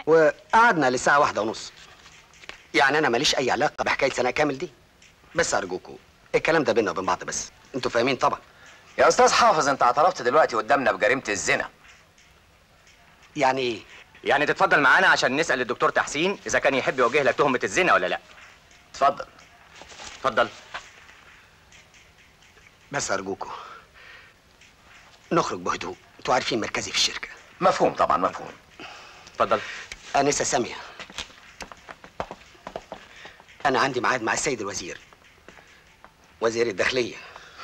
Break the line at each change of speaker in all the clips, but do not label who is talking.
وقعدنا لساعة واحدة ونص يعني أنا ماليش أي علاقة بحكاية سنة كامل دي بس أرجوكوا الكلام ده بينا وبين بعض بس أنتوا فاهمين طبعا
يا استاذ حافظ انت اعترفت دلوقتي قدامنا بجريمه الزنا
يعني إيه؟
يعني تتفضل معانا عشان نسال الدكتور تحسين اذا كان يحب يوجه لك تهمه الزنا ولا لا
اتفضل
اتفضل
بس أرجوكوا نخرج بهدوء أنتوا عارفين مركزي في الشركة
مفهوم طبعا مفهوم
اتفضل
أنسة سامية أنا عندي ميعاد مع السيد الوزير وزير الداخلية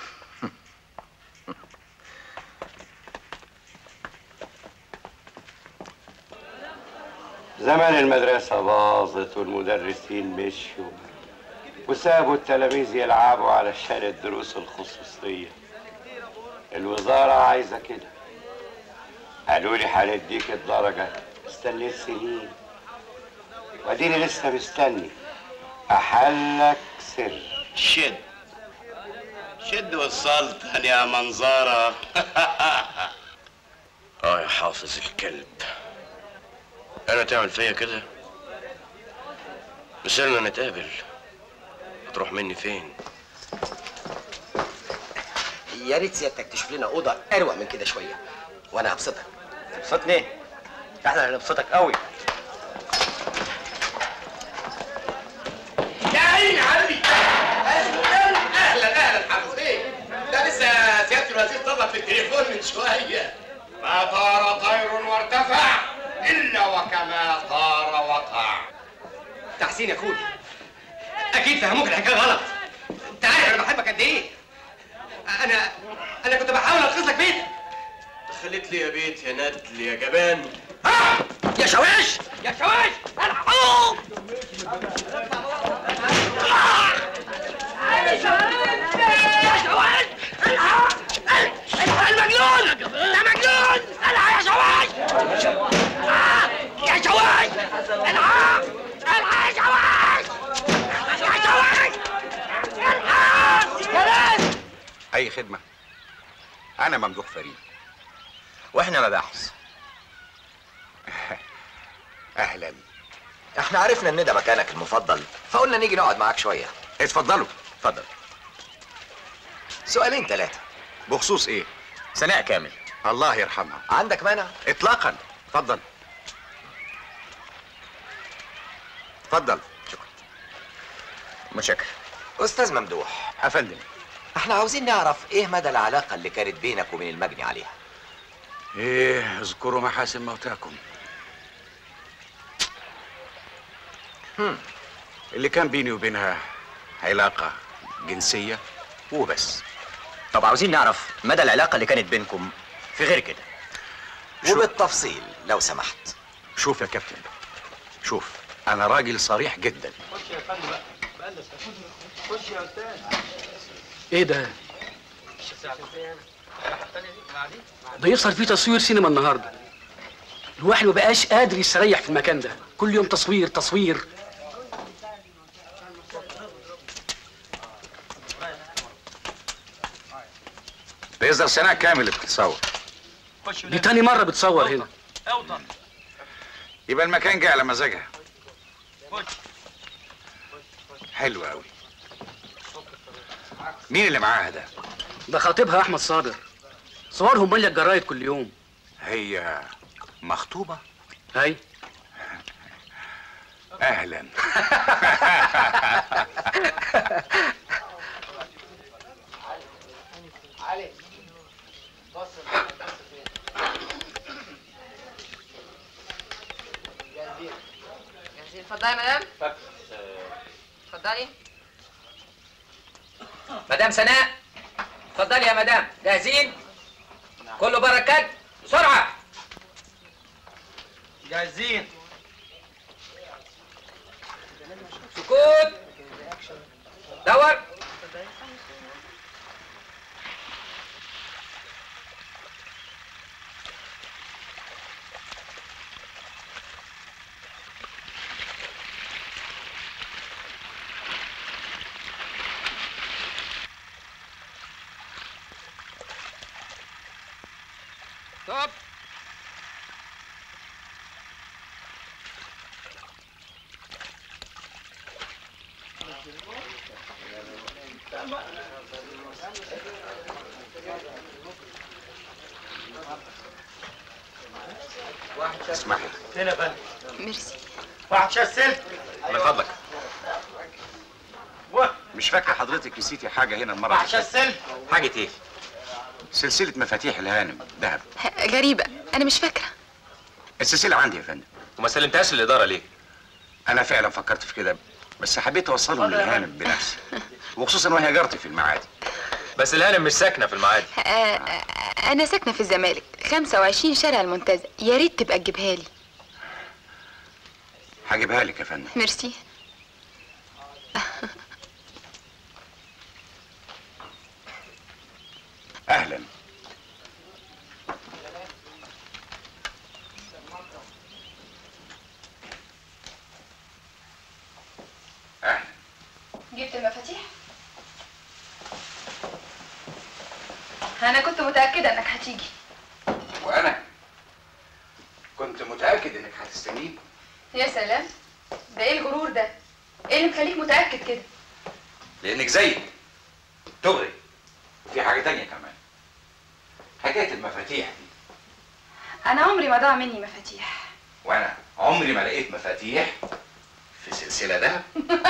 زمان المدرسة باظت والمدرسين مشوا وسابوا التلاميذ يلعبوا علشان الدروس الخصوصية الوزارة عايزة كده قالوا لي هنديك الدرجة استنيت سنين واديني لسه مستني أحلك سر
شد شد والسلطن يا منظرة اه يا حافظ الكلب انا تعمل فيا كده مسيرنا نتقابل هتروح مني فين
يا ريت سيادتك تشوف لنا أوضة أروق من كده شوية وأنا هبسطك
تبسطني احنا اللي نبسطك قوي
يا عيني علي اهلا اهلا اهلا حمود ايه ده لسه سياده الوزير طلع في التليفون من شويه ما طار طير وارتفع الا وكما طار وقع
تحسين يا اخوي اكيد فهموك الحكايه غلط انت عارف انا بحبك قد ايه انا انا كنت بحاول انقذ لك بيتك
دخلت لي يا بيت يا ندل يا جبان
يا شواش يا شواش الحقوق يا شواش الحق الحق المجنون ده مجنون الحق يا شواش آه، يا شواش الحق الحق يا شواش يا شواش الحق يا ناس
أي خدمة أنا ممدوح فريد
واحنا مباحث
أهلا
احنا عرفنا ان ده مكانك المفضل فقلنا نيجي نقعد معاك شويه
اتفضلوا
اتفضل سؤالين ثلاثه
بخصوص إيه؟
سناء كامل
الله يرحمها
عندك مانع
إطلاقا اتفضل اتفضل
متشكر
استاذ ممدوح
أفندم
احنا عاوزين نعرف ايه مدى العلاقه اللي كانت بينك وبين المجني عليها
إيه اذكروا محاسن موتاكم هم. اللي كان بيني وبينها علاقة جنسية وبس
طب عاوزين نعرف مدى العلاقه اللي كانت بينكم في غير كده
وبالتفصيل لو سمحت
شوف يا كابتن شوف أنا راجل صريح جدا
ايه ده؟ ده يحصل فيه تصوير سينما النهارده الواحد ما بقاش قادر يستريح في المكان ده كل يوم تصوير تصوير
ده يظهر سنة كامل بتتصور
دي تاني مرة بتصور هنا
يبقى المكان جه على مزاجها حلو قوي مين اللي معاها ده؟
ده خطيبها احمد صابر صورهم مالية الجرايد كل يوم
هي مخطوبة؟
هاي
أهلا
جاهزين اتفضلي يا مدام اتفضلي
مدام سناء اتفضلي يا مدام جاهزين كله بركات بسرعه
جاهزين
سكوت دور ستوب
اسمحي
فين يا فندم؟
ميرسي
واحد شال سلك
من فضلك مش فاكر حضرتك نسيتي حاجه هنا المره
واحد
اللي
شال
فاتت
سلك
حاجه ايه سلسله مفاتيح الهانم ذهب
غريبة أنا مش فاكرة
السلسله عندي يا فندم
وما سلمتهاش للاداره ليه؟
انا فعلا فكرت في كده بس حبيت اوصلهم للهانم بنفسي وخصوصا وهي جارتي في المعادي
بس الهانم مش ساكنه في المعادي
آه، آه، أنا ساكنة في الزمالك 25 شارع المنتزه يا ريت تبقى تجيبها لي
هجيبها لك يا فندم
ميرسي
اهلا اهلا
جبت المفاتيح أنا كنت متأكدة إنك هتيجي
وانا كنت متاكد انك هتستنيني
يا سلام ده إيه الغرور ده؟ إيه اللي مخليك متأكد كده؟
لانك زيك تغري وفي حاجه تانية كمان حكايه المفاتيح دي
أنا عمري ما ضاع مني مفاتيح
وانا عمري ما لقيت مفاتيح في سلسله ذهب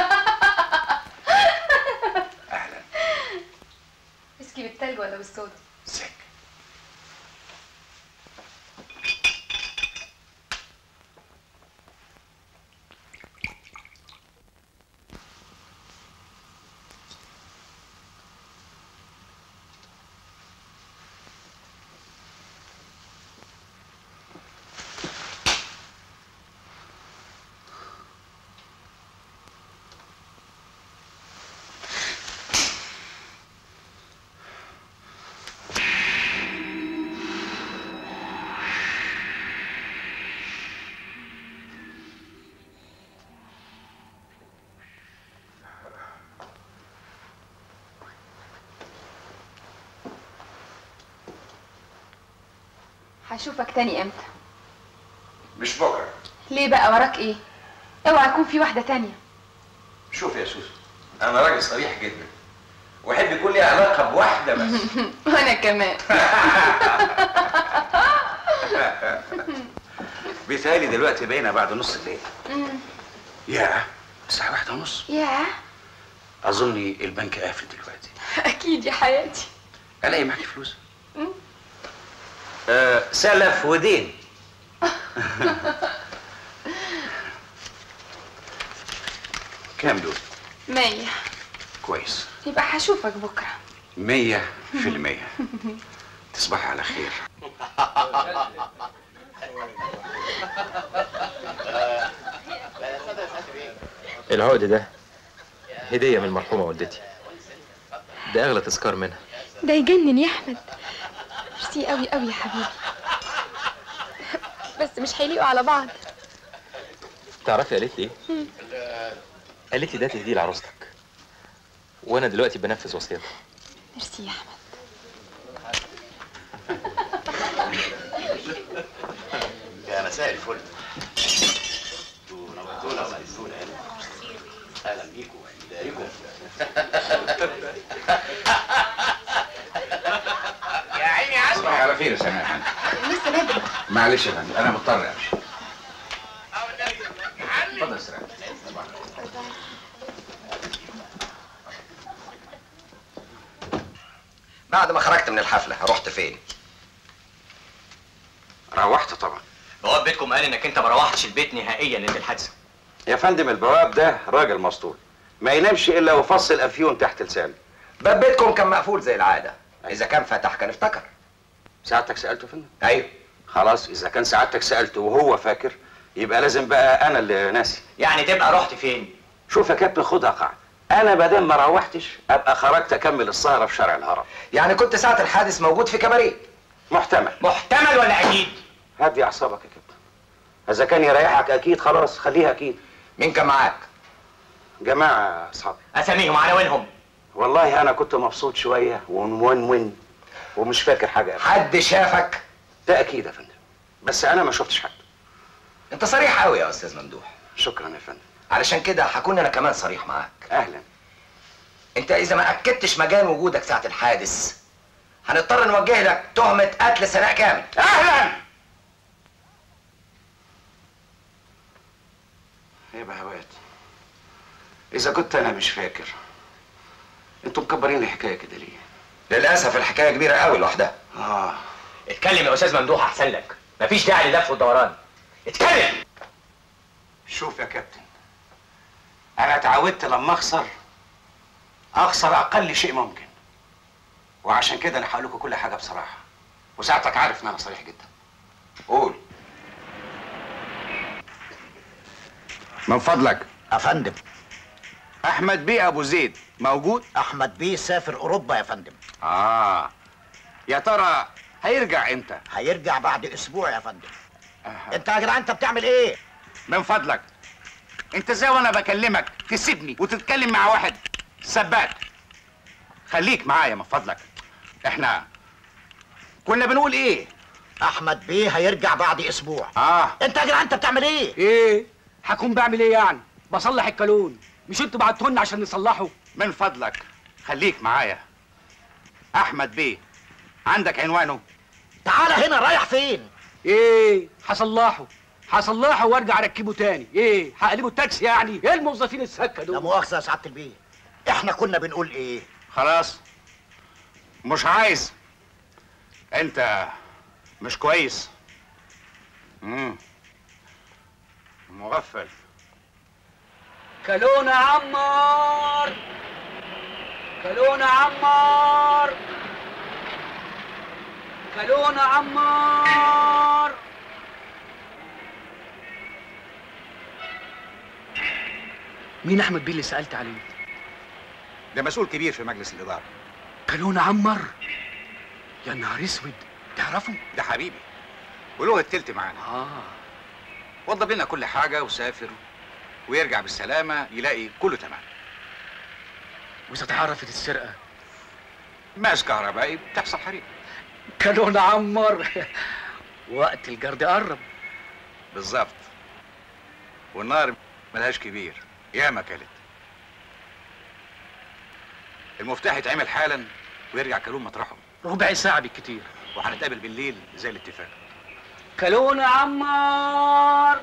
اهلا
اسكي بالتلج ولا بالصودا؟
ازيك
هشوفك تاني إمتى؟
مش بكره
ليه بقى وراك إيه؟ اوعى يكون في واحدة تانية
شوف يا سوسو انا راجل صريح جدا واحب يكون لي علاقه بواحده بس
وأنا كمان
بيتهيألي دلوقتي بقينا بعد نص الليل يا الساعة واحدة ونص
ياه
أظني البنك قافل دلوقتي
أكيد يا حياتي
ألاقي معاكي فلوس
آه سلف ودين
كام دول؟
مية
كويس
يبقى هشوفك بكرة
مية في المية تصبح على خير
العقد ده هديه من المرحومه والدتي ده اغلى تذكار منها
ده يجنن يا أحمد ميرسي قوي قوي يا حبيبي بس مش هيليقوا على بعض
تعرفي قالت لي ايه؟ قالت لي ده تهديه لعروستك وانا دلوقتي بنفذ وصيتها
ميرسي يا أحمد
يا مساء الفل نورتونا وقلتونا هنا اهلا بيكم بيكم يا عيني عسل
تصبح على خير يا سامي يا فندم
لسه بدري
معلش يا فندم أنا مضطر أمشي اتفضل يا سلام تصبح على خير.
بعد ما خرجت من الحفله رحت فين
روحت طبعا
بواب بيتكم قال انك انت ما روحتش البيت نهائيا ليله الحادثه
يا فندم البواب ده راجل مسطول ما ينامش إلا وفصل أفيون تحت لسانه
باب بيتكم كان مقفول زي العاده اذا كان فتح كان افتكر
سعادتك سألته يا فندم؟
ايوه
خلاص إذا كان سعادتك سألته وهو فاكر يبقى لازم بقى أنا اللي ناسي
يعني تبقى رحت فين
شوف يا كابتن خدها قاعدة أنا بدل ما روحتش أبقى خرجت أكمل السهرة في شارع الهرم
يعني كنت ساعه الحادث موجود في كباريه
محتمل
محتمل ولا اكيد
هدي أعصابك يا كابتن إذا كان يريحك أكيد خلاص خليها أكيد
مين كان معاك
جماعة أصحابي
اساميهم عناوينهم
والله أنا كنت مبسوط شوية ومونون ومش فاكر حاجة أبدا.
حد شافك
ده أكيد يا فندم بس أنا ما شفتش حد
انت صريح قوي يا استاذ ممدوح
شكرا يا فندم
علشان كده هكون انا كمان صريح معاك
أهلا
انت اذا ما اكدتش مجال وجودك ساعه الحادث هنضطر نوجه لك تهمه قتل سناء كامل
اهلا يا بهوات اذا كنت انا مش فاكر انتوا مكبرين الحكايه كده ليه
للاسف الحكايه كبيره قوي لوحدها
اه
اتكلم يا استاذ ممدوح احسن لك مفيش داعي للف والدوران اتكلم
شوف يا كابتن انا اتعودت لما اخسر اخسر اقل شيء ممكن وعشان كده انا هقول لكم كل حاجه بصراحه وساعتك عارف ان انا صريح جدا
قول
من فضلك
افندم
احمد بيه ابو زيد موجود
احمد بيه سافر اوروبا يا فندم
اه يا ترى هيرجع امتى
هيرجع بعد اسبوع يا فندم انت يا جدعان انت بتعمل ايه
من فضلك انت ازاي وانا بكلمك تسيبني وتتكلم مع واحد سباك خليك معايا من فضلك احنا كنا بنقول ايه
احمد بيه هيرجع بعد اسبوع
اه
انت يا جدعان انت بتعمل ايه
ايه هكون بعمل ايه يعني بصلح الكالون مش انتوا بعتونا عشان نصلحه
من فضلك خليك معايا احمد بيه عندك عنوانه
تعالى هنا رايح فين
ايه هصلحه هصلحه وارجع اركبه تاني ايه هقلبه التاكسي يعني ايه الموظفين السكه
لا
دول
مؤاخذه يا سعاده البيه احنا كنا بنقول ايه
خلاص مش عايز انت مش كويس امم مغفل
كالون يا عمار كالون يا عمار كالون يا عمار مين احمد بيه اللي سالت عليه
ده مسؤول كبير في مجلس الاداره
كالون يا عمار يا نهار اسود تعرفه
ده حبيبي وله التلت معانا
اه
وضب لنا كل حاجه وسافر ويرجع بالسلامه يلاقي كله تمام
واذا اتعرفت السرقه
ماس كهربائي بتحصل حريق
كالون يا عمار وقت الجرد قرب
بالظبط والنار ملهاش كبير ياما كلت المفتاح يتعمل حالا ويرجع كالون مطرحه
ربع ساعه بالكتير
وهنتقابل بالليل زي الاتفاق
كالون يا عمار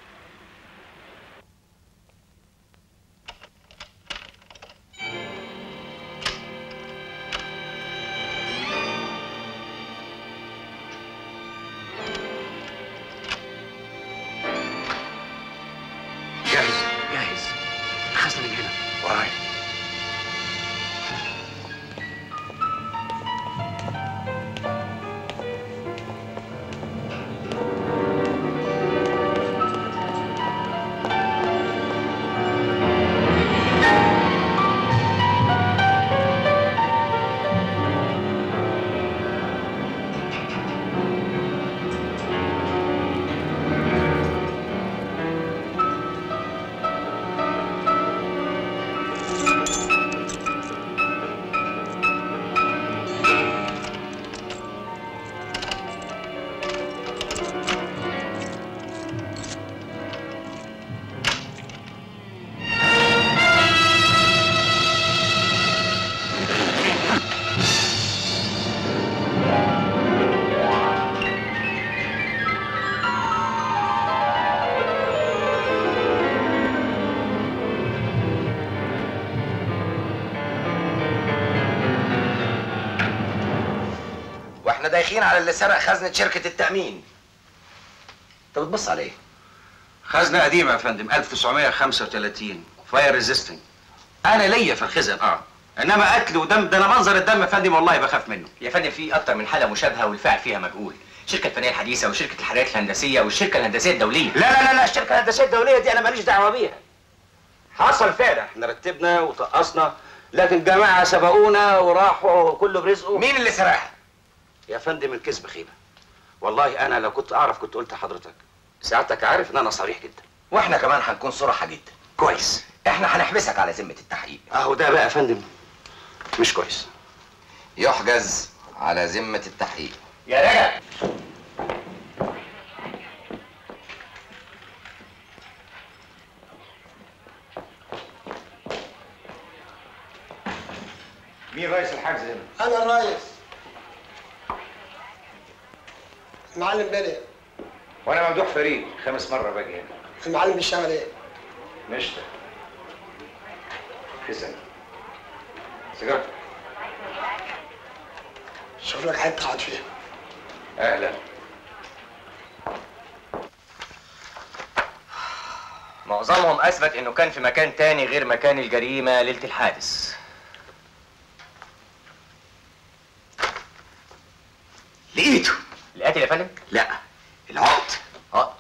جاهز
جاهز اخذنا من هنا
وراي
واحنا دايخين على اللي سرق خزنه شركه التامين انت بتبص على ايه
خزنه قديمه يا فندم 1935 فاير ريزيستنج انا ليا في الخزن اه انما قتل ودم ده انا منظر الدم يا فندم والله بخاف منه
يا فندم في اكتر من حاله مشابهه والفاعل فيها مجهول الشركه الفنيه الحديثه وشركه الحرارات الهندسيه والشركه الهندسيه الدوليه
لا لا لا لا الشركه الهندسيه الدوليه دي انا ماليش دعوه بيها حصل فعلا احنا رتبنا وطقسنا لكن جماعه سبقونا وراحوا كله برزقه
مين اللي سرقها
يا فندم الكذب خيبه والله انا لو كنت اعرف كنت قلت لحضرتك سعادتك عارف ان انا صريح جدا
واحنا كمان هنكون صراحه جدا
كويس
احنا هنحبسك على ذمه التحقيق
اهو ده بقى يا فندم مش كويس
يحجز على ذمه التحقيق
يا رجل
مين رئيس الحجز هنا؟
انا الرئيس المعلم بلي
وانا ممدوح فريد خامس مره باجي هنا
المعلم بيشتغل ايه؟
نشطة خزن سيجارتك
شوف لك حته اقعد فيها
اهلا
معظمهم اثبت انه كان في مكان تاني غير مكان الجريمه ليله الحادث
لقيته
القاتل يا فندم
لا العقد
اه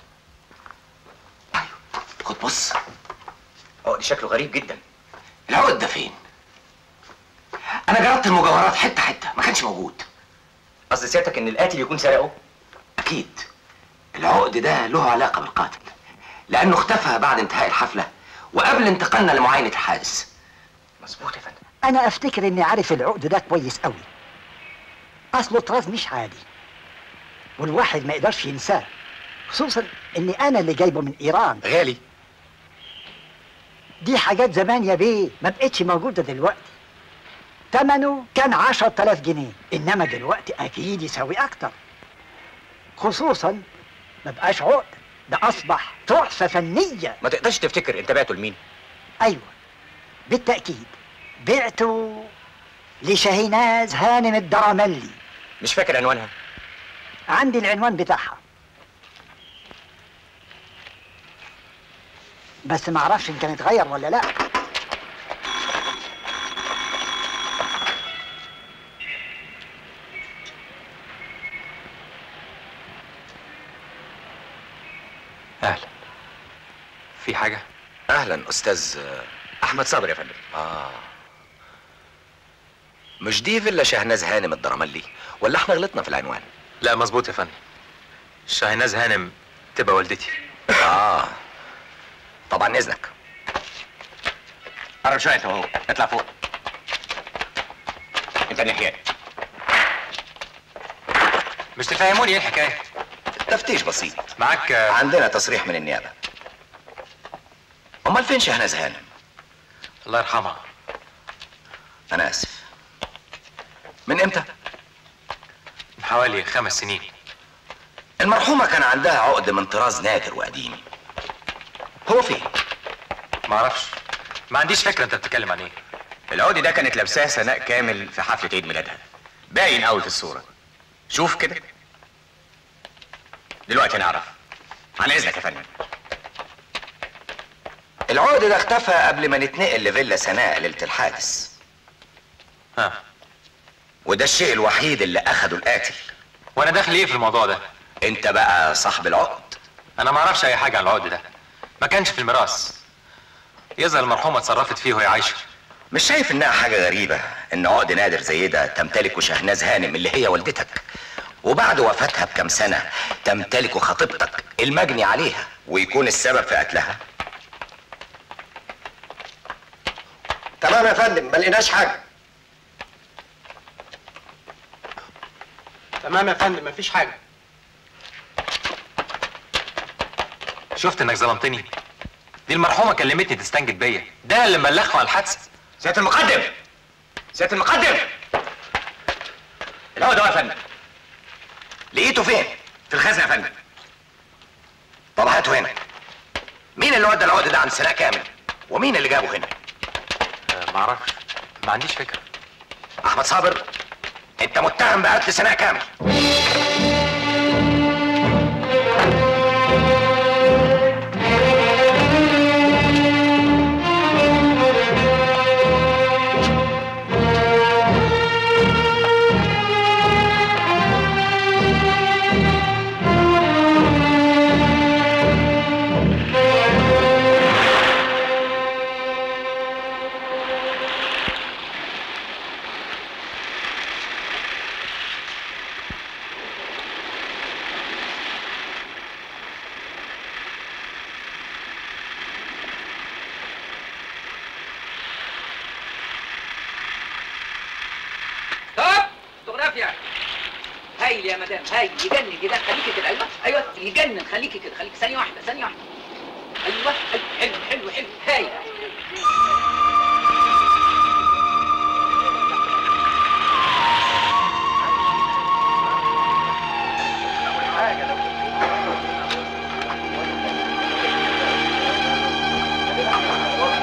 خد بص
اه شكله غريب جدا
العقد ده فين انا جربت المجوهرات حته حته ما كانش موجود
قصد سيادتك ان القاتل يكون سرقه
اكيد العقد ده له علاقه بالقاتل لانه اختفى بعد انتهاء الحفله وقبل انتقالنا لمعاينه الحادث
مظبوط يا فندم
انا افتكر اني عارف العقد ده كويس قوي اصله طراز مش عادي والواحد ما يقدرش ينساه خصوصا اني انا اللي جايبه من ايران
غالي
دي حاجات زمان يا بيه ما بقتش موجوده دلوقتي تمنه كان عشرة آلاف جنيه إنما دلوقتي أكيد يساوي أكتر خصوصا ما بقاش عقد ده أصبح تحفة فنية
ما تقدرش تفتكر انت بعته لمين
أيوة بالتأكيد بعته لشاهيناز هانم الدرملي
مش فاكر عنوانها
عندي العنوان بتاعها بس ما اعرفش ان كان اتغير ولا لا
اهلا في حاجه
اهلا استاذ احمد صبري يا فندم اه مش دي فيلا شهناز هانم الدرملي ولا احنا غلطنا في العنوان
لا مظبوط يا فندم شاهناز هانم تبقى والدتي
اه طبعا اذنك قرب شويه انت وهو اطلع فوق انت ناحيه
مش تفهموني ايه الحكايه
تفتيش بسيط
معاك
عندنا تصريح من النيابه امال فين شهناز هانم
الله يرحمها
انا اسف من امتى
من حوالي خمس سنين
المرحومه كان عندها عقد من طراز نادر وقديم هو فين
ما اعرفش ما عنديش فكره انت بتتكلم عن ايه
العقد ده كانت لابساه سناء كامل في حفله عيد ميلادها باين قوي في الصوره شوف كده دلوقتي نعرف عن اذنك يا فندم العقد ده اختفى قبل ما نتنقل لفيلا سناء ليله الحادث
ها
وده الشيء الوحيد اللي اخده القاتل
وانا داخل ايه في الموضوع ده
انت بقى صاحب العقد
انا ما اعرفش اي حاجه عن العقد ده ما كانش في الميراث يظهر المرحومه اتصرفت فيه وهي عايشه
مش شايف انها حاجه غريبه ان عقد نادر زي ده تمتلكه شهناز هانم اللي هي والدتك وبعد وفاتها بكم سنه تمتلك خطيبتك المجني عليها ويكون السبب في قتلها
تمام يا فندم ما لقيناش حاجه
تمام يا فندم مفيش حاجه
شفت انك ظلمتني دي المرحومه كلمتني تستنجد بيا ده اللي مبلغه على الحادثه
سياده المقدم سياده المقدم الهوا ده يا فندم لقيته فين في الخزنه يا فندم طب هاته هنا مين اللي ودى العقد ده عند سناء كامل ومين اللي جابه هنا
ما اعرفش ما عنديش فكره
احمد صابر انت متهم بقتل سناء كامل
ستوب فوتوغرافيا هايل يا مدام هايل يجنن كده خليكي كده ايوه ايوه يجنن خليكي كده خليكي ثانيه واحده ثانيه واحده ايوه حلو حلو حلو حلو هايل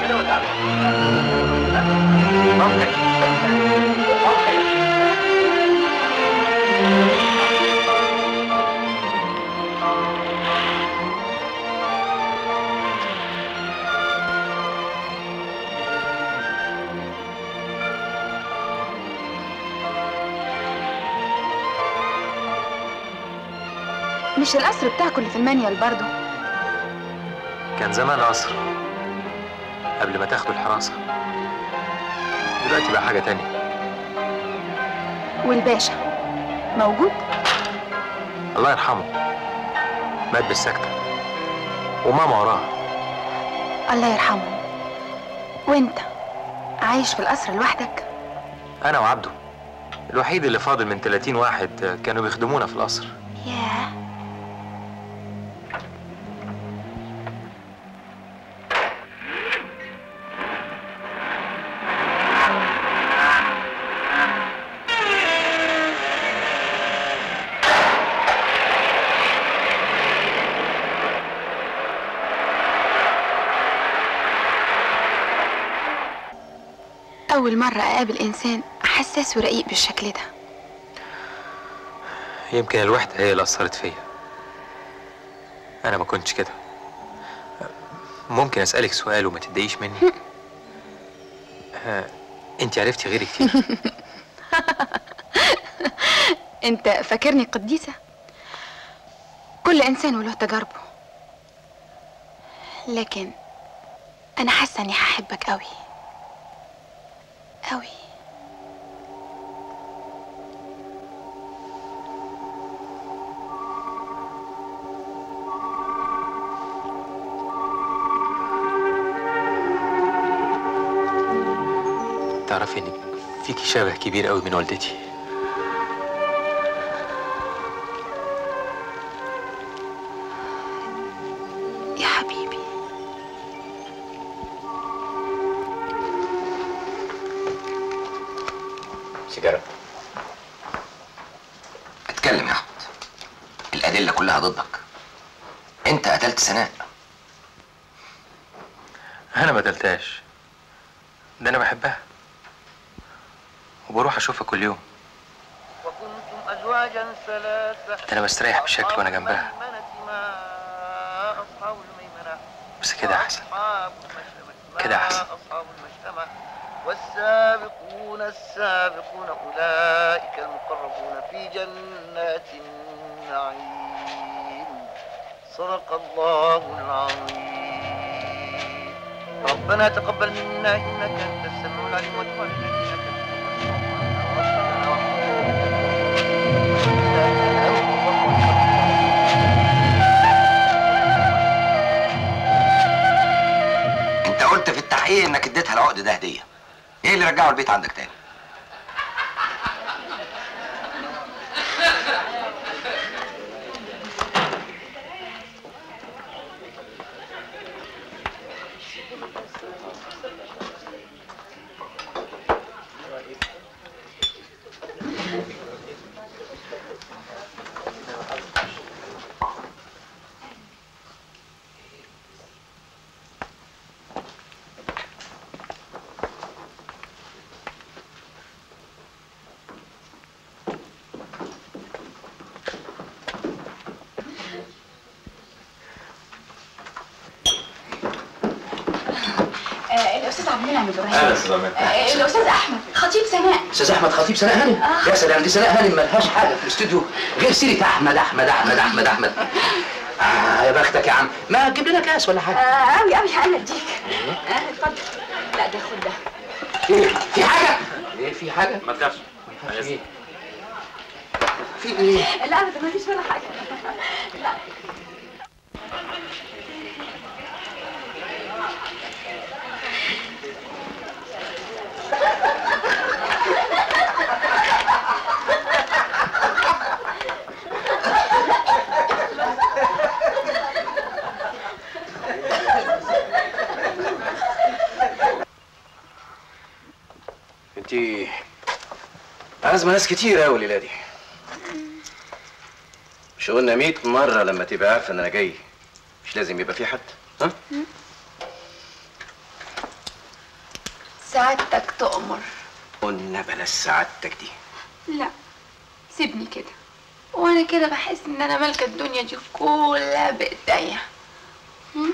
مش القصر بتاعكم اللي في المانيال برضه
كان زمان قصر قبل ما تاخدوا الحراسة دلوقتي بقى حاجة تانية
والباشا موجود
الله يرحمه مات بالسكتة وماما وراه
الله يرحمه وانت عايش في القصر لوحدك
أنا وعبده الوحيد اللي فاضل من 30 واحد كانوا بيخدمونا في القصر
ياه أول مرة أقابل إنسان حساس ورقيق بالشكل ده
يمكن الوحدة هي اللي أثرت فيا أنا ما كنتش كده ممكن أسألك سؤال وما تتضايقيش مني آه، أنت عرفتي غيري كتير
أنت فاكرني قديسة كل إنسان وله تجاربه لكن أنا حاسة إني هحبك أوي أوي
تعرفي إنك فيكي شبه كبير قوي من والدتي
يا حبيبي
سيجارة اتكلم يا احمد الادله كلها ضدك انت قتلت سناء
أنا ما قتلتهاش ده أنا بحبها وبروح أشوفها كل يوم
وكنتم أزواجا ثلاثة
ده أنا بستريح بشكل وأنا جنبها
ما أصحاب الميمنة
بس كده أحسن
أصحاب المشأمة
كده أحسن.
ما أصحاب المشأمة والسابقون السابقون أولئك المقربون في جنات النعيم صدق الله العظيم ربنا تقبل منا إنك أنت السميع العليم وتب علينا إنك أنت
انت قلت في التحقيق انك اديتها العقد ده هديه ايه اللي رجعه البيت عندك تاني
آه، الاستاذ عبد المنعم ابراهيم
أهلا أستاذ عبد المنعم.
آه، الاستاذ احمد خطيب سناء
استاذ احمد خطيب سناء هانم
آه.
يا سلام دي سناء هانم ملهاش حاجه في الاستوديو غير سيره احمد احمد احمد احمد احمد آه يا بختك يا عم ما تجيب لنا كاس ولا حاجه
آه، قوي قوي انا اديك آه، اتفضل لا ده خد ده
ايه في حاجه ايه في حاجه
ما تخافش
ايه في ايه
لا ابدا ما فيش ولا حاجه لا
انت عازمه ناس كتير قوي الليله دي مش قلنا 100 مره لما تبقى عارفه ان انا جاي مش لازم يبقى في حد ها
سعادتك تؤمر
قلنا بلاش سعادتك دي
لا سيبني كده وانا كده بحس ان انا مالكه الدنيا دي كلها بايديا هم؟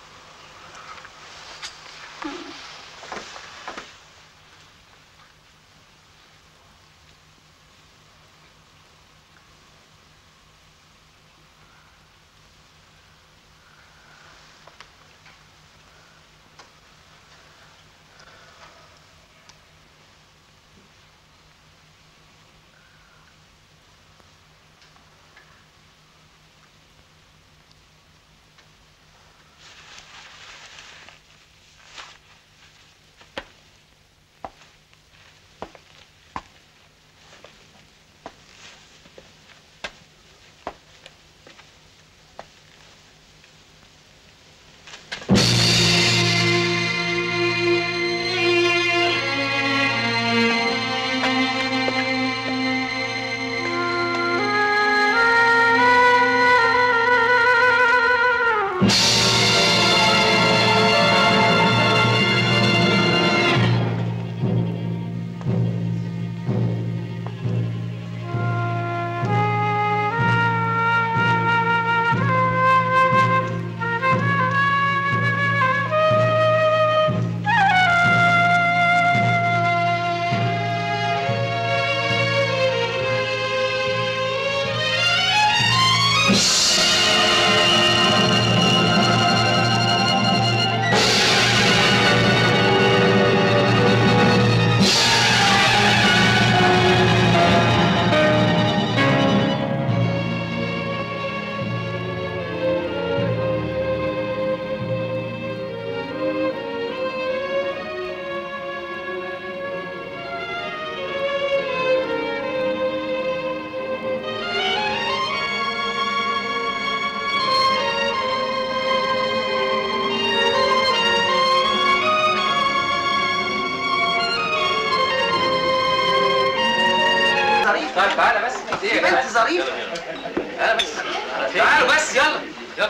ظريف طيب تعالى بس
دي بنت ظريفة
تعالى بس تعالوا بس يلا يلا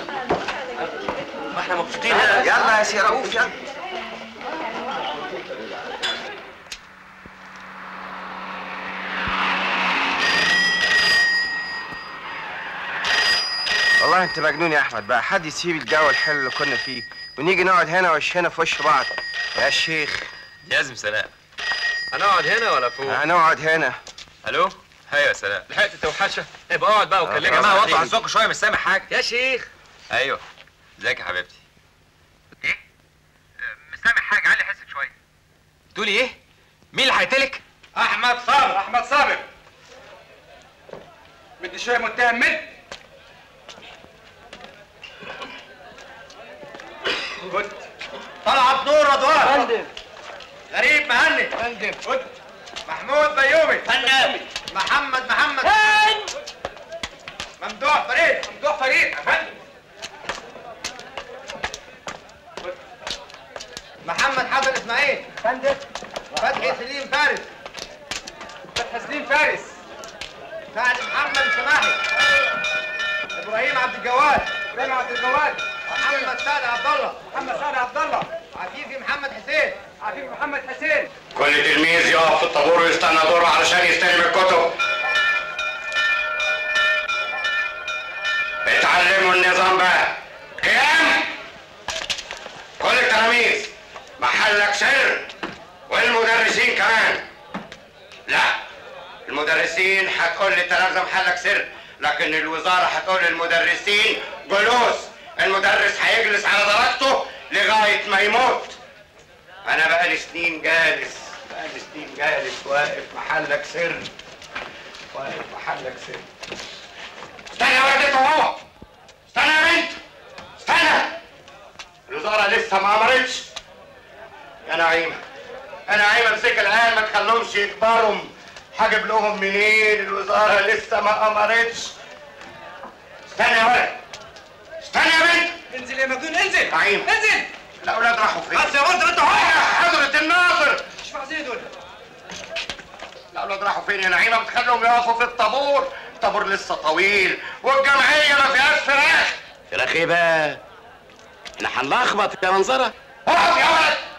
ما احنا مبسوطين هنا
يلا يا سي رؤوف يلا
والله انت مجنون يا احمد بقى حد يسيب الجو الحلو اللي كنا فيه ونيجي نقعد هنا وشنا في وش بعض يا شيخ
لازم سلام
هنقعد هنا ولا فوق؟
هنقعد هنا
الو ايوه يا سلام لحقت توحشه ابقى اقعد بقى وكلمني
يا جماعه وطوا
عن
عصاكم شويه مش سامع حاجه
يا شيخ ايوه ازيك يا حبيبتي
مش سامع حاجه علي حسك شويه
تقولي ايه مين اللي هيقتلك
احمد صابر احمد صابر بدي شويه متهم منك كنت طلعت نور رضوان فندم غريب مهني فندم كنت محمود بيومي فندم محمد محمد ممدوح فريد ممدوح فريد يا فندم كنت. محمد حسن اسماعيل فندم فتحي سليم فارس فتحي سليم فارس سعد محمد السماحي ابراهيم عبد الجواد ابراهيم عبد الجواد محمد سعد عبد الله محمد سعد عبد الله عفيفي محمد حسين عفيفي محمد حسين
كل تلميذ يقف في الطابور ويستنى دوره علشان يستلم الكتب اتعلموا النظام بقى قيام كل التلاميذ محلك سر والمدرسين كمان لا المدرسين هتقول للتلامذة محلك سر لكن الوزارة هتقول للمدرسين جلوس المدرس هيجلس على درجته لغاية ما يموت أنا بقالي سنين جالس بقالي سنين جالس واقف محلك سر واقف محلك سر استنى يا ولد انت وهو استنى يا بنت استنى الوزارة لسه ما أمرتش يا نعيمة يا نعيمة امسك العيال ما تخليهمش يكبروا هجيب لهم منين الوزارة لسه ما أمرتش استنى يا ولد استنى يا بنت
انزل يا مجنون انزل
نعيم
انزل
الأولاد راحوا فين؟
بس يا ولد انت هو
حضرة الناظر
مش عايزين دول
الأولاد راحوا فين يا نعيمة بتخليهم يقفوا في الطابور الطابور لسه طويل والجمعية ما فيهاش فراخ
فراخ ايه بقى؟ احنا هنلخبط يا منظره
اقف يا ولد